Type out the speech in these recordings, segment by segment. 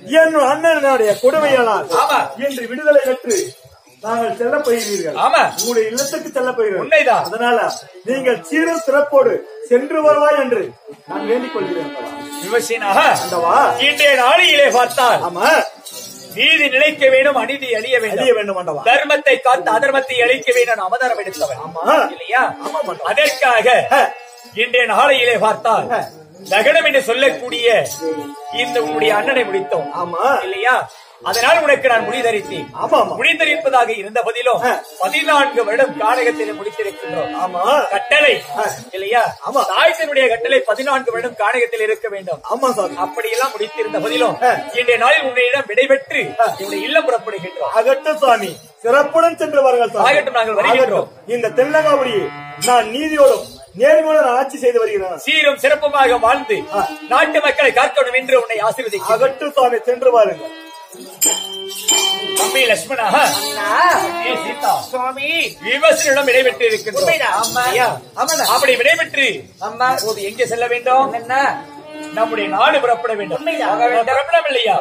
என் அண்ணனுடைய கொடுமையானால் ஆமா. இன்று விடுதலை பெற்று நாங்கள் செல்ல போகிறீர்கள் ஆமா. உங்களுடைய இல்லத்துக்கு செல்ல போகிறீர்கள் உண்மைதான். அதனால நீங்கள் சீரும் சிறப்போடு சென்று வருவாய் என்று நான் வேண்டிக் கொள்கிறேன் விமர்சனாக அந்தவா இன்றைய நாளிலே பார்த்தால் ஆமா நீதி நிலைக்க வேண்டும் அநீதி அழிய அழிய வேண்டும் வேண்டும் ஆண்டவா தர்மத்தை காத்து அதர்மத்தை அழிக்க வேண்டும் அவதாரம் எடுத்தவன் ஆமா இல்லையா ஆமா, ஆண்டவா. அதற்காக ஆ. இன்றைய நாளையிலே பார்த்தால் ஆ. லகனம் என்று சொல்லக்கூடிய இந்த உன்னுடைய அண்ணனை முடித்தோம் ஆமா இல்லையா அதனால் உனக்கு நான் முடிதரித்தேன் ஆமா ஆமா முடிதரிப்பதாக இருந்த போதிலும் ஆ. பதினான்கு வருடம் கானகத்திலே முடித்திருக்கின்றோம் ஆமா கட்டளை ஆ. இல்லையா ஆமா. தாய்சனுடைய கட்டளை பதினான்கு வருடம் கானகத்தில் இருக்க வேண்டும் ஆமா சாமி அப்படியெல்லாம் முடித்திருந்த போதிலும் ஆ. இன்றைய நாளில் உன்னிடம் விடைபெற்று என்னுடைய இல்லம் புறப்படுகின்றோம் ஆகட்டும் சுவாமி சிறப்புடன் சென்று வாருங்கள் சுவாமி ஆகட்டும், நாங்கள் வருகின்றோம். ஆகட்டும். இந்த தென்னகாபுரியை நான் நீதியோடும் நேர்மையோடும் நான் ஆட்சி செய்து வருகிறேன் சீரும் சிறப்புமாக வாழ்ந்து ஆ. நாட்டு மக்களை காக்கணும் என்று உன்னை ஆசீர்வதிக்கிறேன் அகட்டு சுவாமி சென்று வாருங்கள் தம்பி லட்சுமணா ஏ சீதா சுவாமி விமர்சனிடம் விடைபெற்று இருக்கின்றோம் உண்மைதான். ஆமா. ஐயா, ஆமாண்ணா. அப்படி விடைபெற்று அம்மா இப்போது எங்கே செல்ல வேண்டும் என்ன நம்முடைய நாடு புறப்பட வேண்டும் உண்மைதான். ஆக வேண்டும். புறப்படம் இல்லையா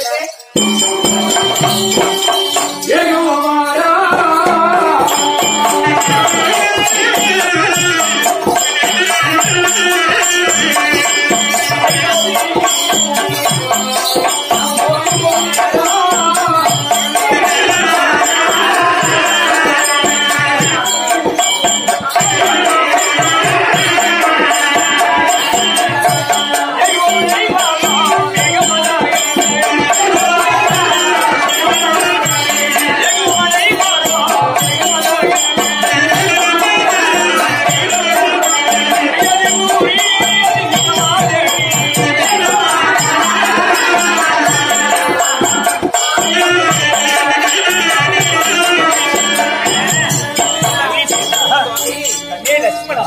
கண்ணே லட்சுமணா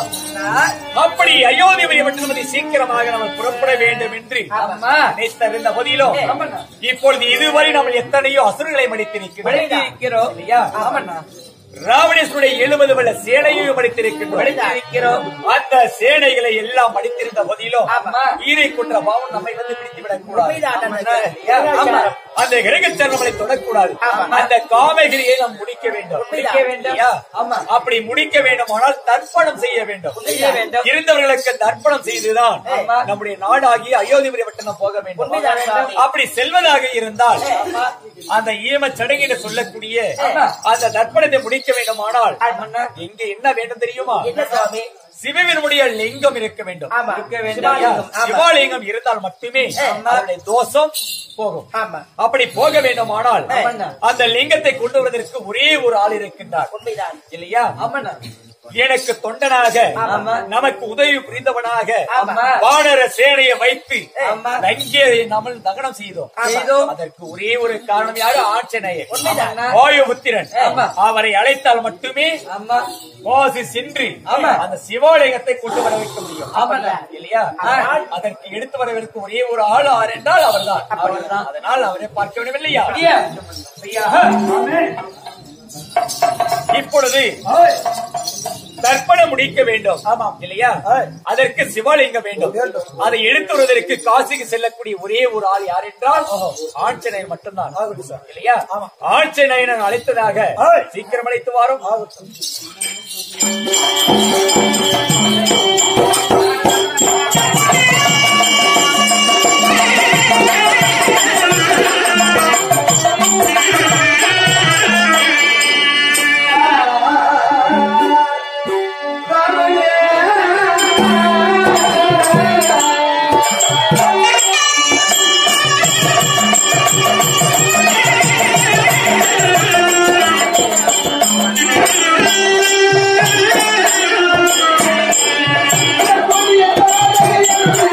அப்படி அயோத்தியை மட்டுமதி சீக்கிரமாக நம்ம புறப்பட வேண்டும் என்று ஆமா. நினைத்திருந்த போதிலும் ஆமாண்ணா. இப்பொழுது இதுவரை நம்ம எத்தனையோ அசுரர்களை மடித்திருக்கிறோம் படித்திருக்கிறோம். இல்லையா ஆமாண்ணா. ராவணேஸ்வருடைய எழுபது வல்ல சேனையையும் மடித்திருக்கின்றோம் படித்திருக்கிறோம். அந்த சேனைகளை எல்லாம் மடித்திருந்த போதிலும் ஆமா. ஈரை குற்ற பாவம் நம்மை வந்து பிடித்து விடக் கூடாது உண்மைதான் அண்ணா. இல்லையா? ஆமா. அந்த கிரகச்சர் நம்மளை தொடக்கூடாது ஆமா. அந்த காமகிரியை நாம் முடிக்க வேண்டும் முடிக்க வேண்டும். இல்லையா? ஆமா. அப்படி முடிக்க வேண்டுமானால் தர்ப்பணம் செய்ய வேண்டும் செய்ய வேண்டும். இருந்தவர்களுக்கு தர்ப்பணம் செய்துதான் ஆமா. நம்முடைய நாடாகிய அயோத்திபுரி வட்டணம் போக வேண்டும் உண்மைதான் சுவாமி. அப்படி செல்வதாக இருந்தால் ஆமா. அந்த ஈம சடங்கு என்று சொல்லக்கூடிய ஆமா. அந்த தர்ப்பணத்தை முடிக்க வேண்டுமானால் ஆமாண்ணா. இங்க என்ன வேண்டும் தெரியுமா என்ன சுவாமி சிவவினுடைய லிங்கம் இருக்க வேண்டும் ஆமா. இருக்க சிவாலிங்கம். வேண்டும் ஆமா. சிவாலிங்கம் இருந்தால் மட்டுமே ஆமா. அவருடைய தோஷம் போகும் ஆமா அப்படி போக வேண்டுமானால் ஆமாண்ணா. அந்த லிங்கத்தை கொண்டு வருவதற்கு ஒரே ஒரு ஆள் இருக்கின்றார் உண்மைதான் இல்லையா ஆமாண்ணா எனக்கு தொண்டனாக ஆமா. நமக்கு உதவி புரிந்தவனாக ஆமா. வானர சேனையை வைத்து ஆமா. லங்கே நம்ம தகனம் செய்தோம் செய்தோம். அதற்கு ஒரே ஒரு காரணம் யாரு ஆட்சனையர் உண்மைதான். வாயுபுத்திரன் ஆமா. அவரை அழைத்தால் மட்டுமே ஆமா வாசி சென்று ஆமா. அந்த சிவாலயத்தை கொண்டு வர வைக்க முடியும் ஆமாண்ணா. இல்லையா ஆ. அதற்கு எடுத்து வரவிருக்க ஒரே ஒரு ஆள் ஆர் என்றால் அவர்தான் அவர்தான். அதனால் அவரை பார்க்க வேண்டும் இல்லையா அப்படியா? சரியாக? இப்பொழுது தர்ப்பணம் முடிக்க வேண்டும் ஆமாம் இல்லையா அதற்கு சிவலிங்கம் வேண்டும் அதை எடுத்து வருவதற்கு காசிக்கு செல்லக்கூடிய ஒரே ஒரு ஆள் யார் என்றால் ஆஞ்சநேயர் மட்டும்தான் இல்லையா ஆஞ்சநேயனை அழைத்ததாக சீக்கிரம் அழைத்து வாரும் Thank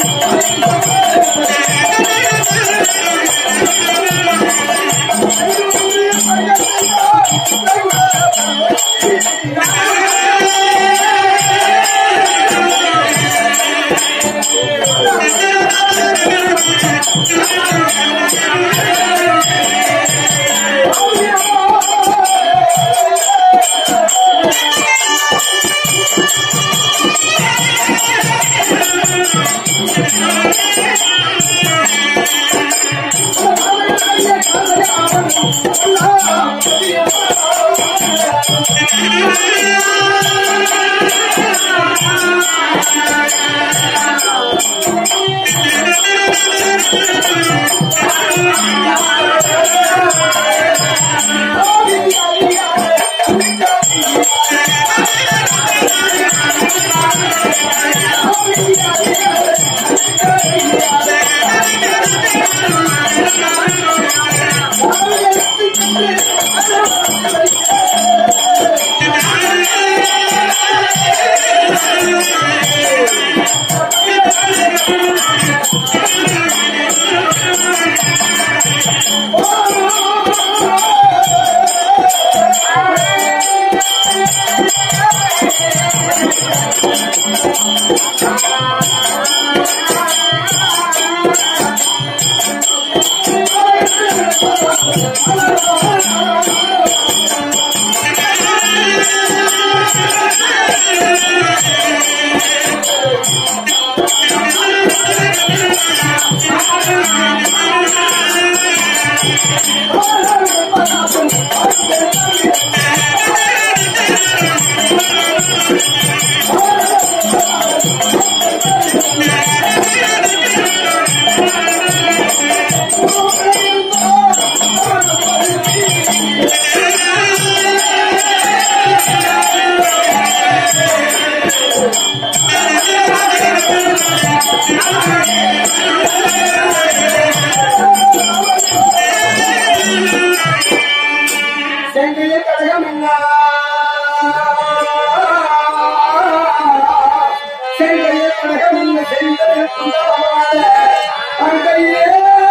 செங்கைய கடகம் என்ன செங்கைய கடகம் என்ன செங்கைய குந்தாமால அங்கையே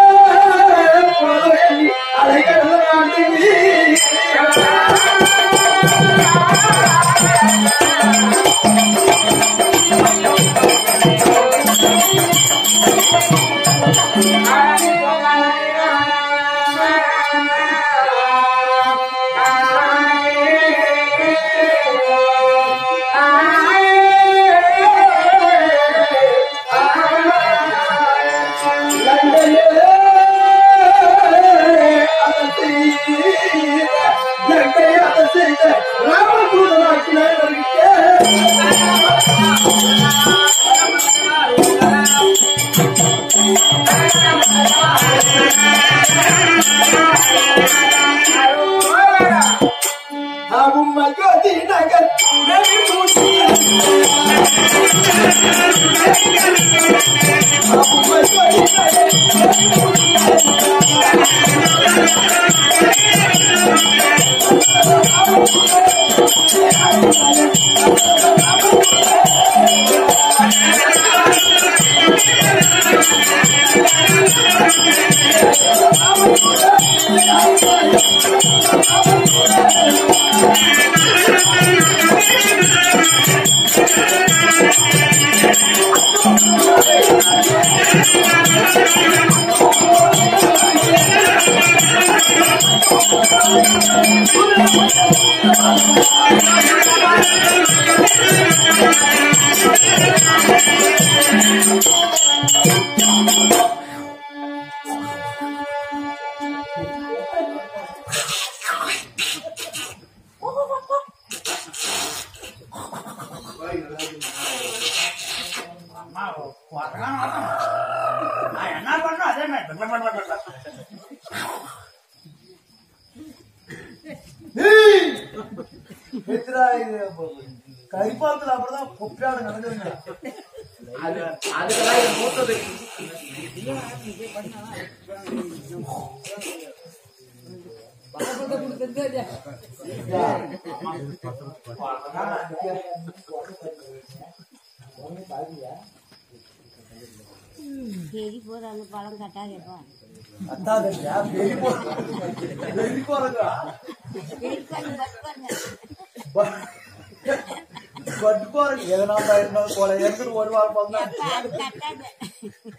போதகி அலைகள் நாட்டி நகர் என்ன பண்ணணும் அதே மாதிரி கைப்பாத்துல அப்படிதான் குப்பியாடு நடக்குதுங்க அதுக்கெல்லாம் இது மூத்தது பெரிய போது அந்த பழம் கட்டாதேப்பா அத்தாதா பெரிய பெரிய போறதா பெருக்காது பட்டுப்பாருங்க பட்டு போறீங்க எதனா இருந்தாலும் போல எடுத்துட்டு ஒரு வாரம் பண்ணா அப்பா அது கட்டாது